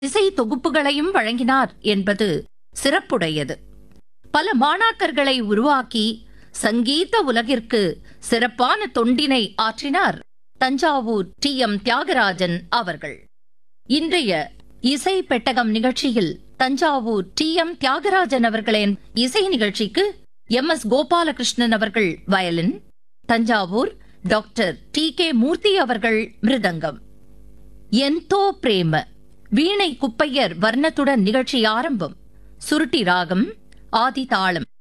இசை தொகுப்புகளையும் வழங்கினார் என்பது சிறப்புடையது பல மாணாக்கர்களை உருவாக்கி சங்கீத உலகிற்கு சிறப்பான தொண்டினை ஆற்றினார் தஞ்சாவூர் டி எம் தியாகராஜன் அவர்கள் இன்றைய இசை பெட்டகம் நிகழ்ச்சியில் தஞ்சாவூர் டி எம் தியாகராஜன் அவர்களின் இசை நிகழ்ச்சிக்கு எம் எஸ் கோபாலகிருஷ்ணன் அவர்கள் violin Thanjavur doctor T K Murthy அவர்கள் மிருதங்கம் என்தோ பிரேம வீணை குப்பையர் வர்ணத்துடன் நிகழ்ச்சி ஆரம்பம் சுருட்டி ராகம் ஆதி தாளம்